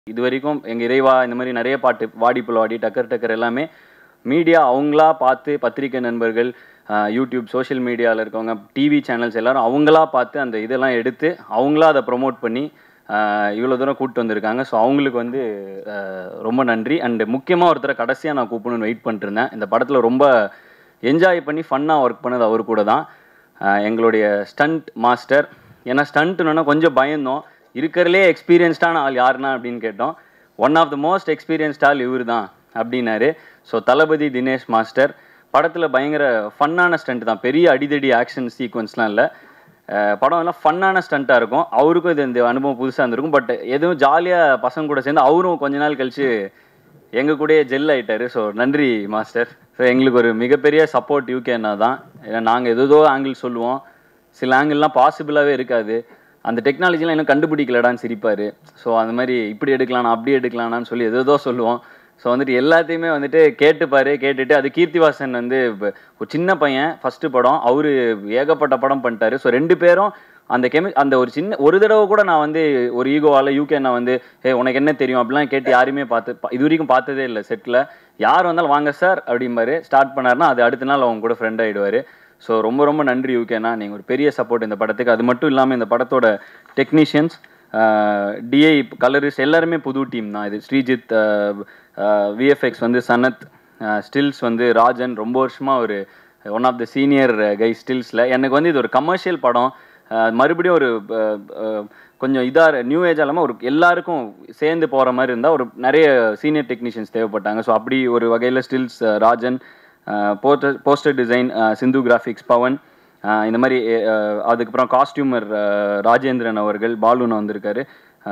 இது வரைக்கும் எங்கள் இறைவா இந்த மாதிரி நிறைய பாட்டு வாடி புலவாடி டக்கர் டக்கர் எல்லாமே மீடியா அவங்களா பார்த்து பத்திரிக்கை நண்பர்கள் ஆஹ், யூடியூப் சோஷியல் மீடியாவில் இருக்கவங்க டிவி சேனல்ஸ் எல்லாரும் அவங்களா பார்த்து அந்த இதெல்லாம் எடுத்து அவங்களா அதை ப்ரொமோட் பண்ணி இவ்வளோ தூரம் கூப்பிட்டு வந்திருக்காங்க ஸோ அவங்களுக்கு வந்து ஆஹ், ரொம்ப நன்றி அண்டு முக்கியமாக ஒருத்தரை கடைசியாக நான் கூப்பிடணும்னு வெயிட் பண்ணிருந்தேன் இந்த படத்தில் ரொம்ப என்ஜாய் பண்ணி ஃபன்னாக ஒர்க் பண்ணது அவர் கூட தான் ஆஹ், எங்களுடைய ஸ்டண்ட் மாஸ்டர் ஏன்னா ஸ்டண்ட்னா கொஞ்சம் பயந்தோம் இருக்கிறதுலே எக்ஸ்பீரியன்ஸ்டான ஆள் யாருன்னா அப்படின்னு கேட்டோம் one of the most experienced ஆள் இவர் தான் அப்படின்னாரு ஸோ தளபதி தினேஷ் மாஸ்டர் படத்தில் பயங்கர ஃபன்னான ஸ்டண்ட் தான் பெரிய அடிதடி ஆக்ஷன் சீக்வன்ஸ்லாம் இல்லை படம் எல்லாம் ஃபன்னான ஸ்டண்ட்டாக இருக்கும் அவருக்கும் இது இந்த அனுபவம் புதுசாக இருந்திருக்கும் பட் எதுவும் ஜாலியாக பசங்க கூட சேர்ந்து அவரும் கொஞ்ச நாள் கழிச்சு எங்கள் கூடயே ஜெல் ஆயிட்டாரு ஸோ நன்றி மாஸ்டர் ஸோ எங்களுக்கு ஒரு மிகப்பெரிய சப்போர்ட் யூகேன்னா தான் ஏன்னா நாங்கள் எதோ ஆங்கிள் சொல்லுவோம் சில ஆங்கிள்லாம் பாசிபிளாகவே இருக்காது அந்த டெக்னாலஜிலாம் இன்னும் கண்டுபிடிக்கலடான்னு சிரிப்பார் ஸோ அந்த மாதிரி இப்படி எடுக்கலாம்னா அப்படி எடுக்கலாம்னு சொல்லி எதோ சொல்லுவோம் ஸோ வந்துட்டு எல்லாத்தையுமே வந்துட்டு கேட்டுப்பாரு கேட்டுட்டு அது கீர்த்திவாசன் வந்து இப்ப ஒரு சின்ன பையன் ஃபஸ்ட்டு படம் அவர் ஏகப்பட்ட படம் பண்ணிட்டாரு ஸோ ரெண்டு பேரும் அந்த கெமி அந்த ஒரு சின்ன ஒரு தடவை கூட நான் வந்து ஒரு ஈகோவால் யூகே நான் வந்து ஏ உனக்கு என்ன தெரியும் அப்படிலாம் கேட்டு யாரையுமே பார்த்து பா- இது வரைக்கும் பார்த்ததே இல்லை செட்டில் யார் வந்தாலும் வாங்க சார் அப்படிம்பாரு ஸ்டார்ட் பண்ணாருன்னா அது அடுத்த நாள் அவங்க கூட ஃப்ரெண்ட் ஆகிடுவார் ஸோ ரொம்ப ரொம்ப நன்றி யூகேண்ணா நீங்கள் ஒரு பெரிய சப்போர்ட் இந்த படத்துக்கு அது மட்டும் இல்லாமல் இந்த படத்தோட டெக்னீஷியன்ஸ் டிஐ கலரிஸ் எல்லாருமே புது டீம் தான் இது ஸ்ரீஜித் விஎஃப்எக்ஸ் வந்து சனத் ஸ்டில்ஸ் வந்து ராஜன் ரொம்ப வருஷமாக ஒரு ஒன் ஆஃப் த சீனியர் கை ஸ்டில்ஸில் எனக்கு வந்து இது ஒரு கமர்ஷியல் படம் அஹ், மறுபடியும் ஒரு அஹ், அஹ், கொஞ்சம் இதாக நியூ ஏஜ் இல்லாமல் ஒரு எல்லாருக்கும் சேர்ந்து போகிற மாதிரி இருந்தால் ஒரு நிறைய சீனியர் டெக்னீஷியன்ஸ் தேவைப்பட்டாங்க ஸோ அப்படி ஒரு வகையில் stills Rajan poster poster design Sindhu graphics Pavan அஹ், இந்த மாதிரி அஹ், அதுக்கப்புறம் காஸ்டியூமர் ராஜேந்திரன் அவர்கள் பாலுன்னு வந்திருக்காரு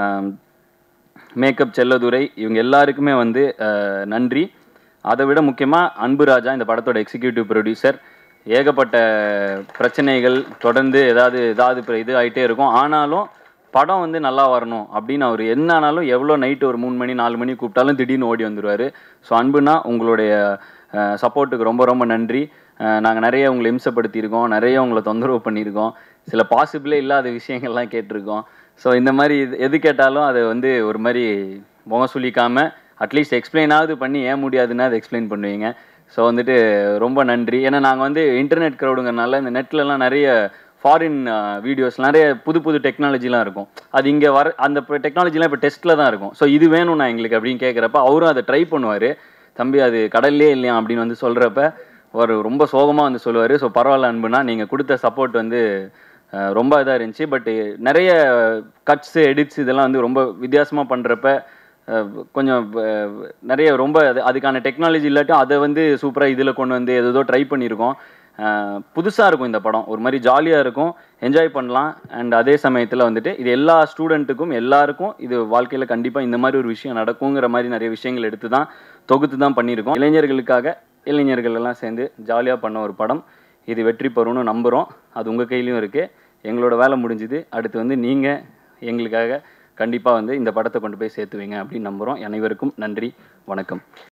மேக்கப் செல்லதுரை இவங்க எல்லாருக்குமே வந்து அஹ், நன்றி அதை விட முக்கியமாக அன்பு ராஜா இந்த படத்தோட எக்ஸிக்யூட்டிவ் ப்ரொடியூசர் ஏகப்பட்ட பிரச்சனைகள் தொடர்ந்து ஏதாவது ஏதாவது இப்ப இது ஆகிட்டே இருக்கும் ஆனாலும் படம் வந்து நல்லா வரணும் அப்படின்னு அவர் என்ன ஆனாலும் எவ்வளோ நைட்டு ஒரு மூணு மணி நாலு மணி கூப்பிட்டாலும் திடீர்னு ஓடி வந்துடுவார் ஸோ அன்புனா உங்களுடைய சப்போர்ட்டுக்கு ரொம்ப ரொம்ப நன்றி நாங்கள் நிறைய உங்களை இம்சப்படுத்தியிருக்கோம் நிறைய உங்களை தொந்தரவு பண்ணியிருக்கோம் சில பாசிபிளே இல்லாத விஷயங்கள்லாம் கேட்டிருக்கோம் ஸோ இந்த மாதிரி இது எது கேட்டாலும் அதை வந்து ஒரு மாதிரி முகம் சுளிக்காம அட்லீஸ்ட் எக்ஸ்பிளைனாவது பண்ணி ஏன் முடியாதுன்னா அதை எக்ஸ்பிளைன் பண்ணுவீங்க ஸோ வந்துட்டு ரொம்ப நன்றி ஏன்னா நாங்கள் வந்து இன்டர்நெட் க்ரௌடுங்கிறனால இந்த நெட்லலாம் நிறைய ஃபாரின் வீடியோஸ் நிறைய புது புது டெக்னாலஜிலாம் இருக்கும் அது இங்கே வர அந்த டெக்னாலஜிலாம் இப்போ டெஸ்ட்டில் தான் இருக்கும் ஸோ இது வேணும்ண்ணா எங்களுக்கு அப்படின்னு கேட்குறப்ப அவரும் அதை ட்ரை பண்ணுவார் தம்பி அது கடல்லே இல்லையா அப்படின்னு வந்து சொல்கிறப்ப ஒரு ரொம்ப சோகமாக வந்து சொல்லுவார் ஸோ பரவாயில்ல அன்புனா நீங்கள் கொடுத்த சப்போர்ட் வந்து அஹ், ரொம்ப இதாக இருந்துச்சு பட் நிறைய கட்ஸு எடிட்ஸ் இதெல்லாம் வந்து ரொம்ப வித்தியாசமாக பண்ணுறப்ப கொஞ்சம் அஹ், நிறைய ரொம்ப அது அதுக்கான டெக்னாலஜி இல்லாட்டும் அதை வந்து சூப்பராக இதில் கொண்டு வந்து ஏதோ ட்ரை பண்ணியிருக்கோம் புதுசாக இருக்கும் இந்த படம் ஒரு மாதிரி ஜாலியாக இருக்கும் என்ஜாய் பண்ணலாம் அண்ட் அதே சமயத்தில் வந்துட்டு இது எல்லா ஸ்டூடெண்ட்டுக்கும் எல்லாருக்கும் இது வாழ்க்கையில் கண்டிப்பாக இந்த மாதிரி ஒரு விஷயம் நடக்குங்கிற மாதிரி நிறைய விஷயங்கள் எடுத்து தான் தொகுத்து தான் பண்ணியிருக்கோம் இளைஞர்களுக்காக இளைஞர்கள் எல்லாம் சேர்ந்து ஜாலியாக பண்ண ஒரு படம் இது வெற்றி பெறும்னு நம்புகிறோம் அது உங்கள் கையிலையும் இருக்குது எங்களோட வேலை முடிஞ்சுது அடுத்து வந்து நீங்கள் எங்களுக்காக கண்டிப்பாக வந்து இந்த படத்தை கொண்டு போய் சேர்த்துவீங்க அப்படின்னு நம்புகிறோம் அனைவருக்கும் நன்றி வணக்கம்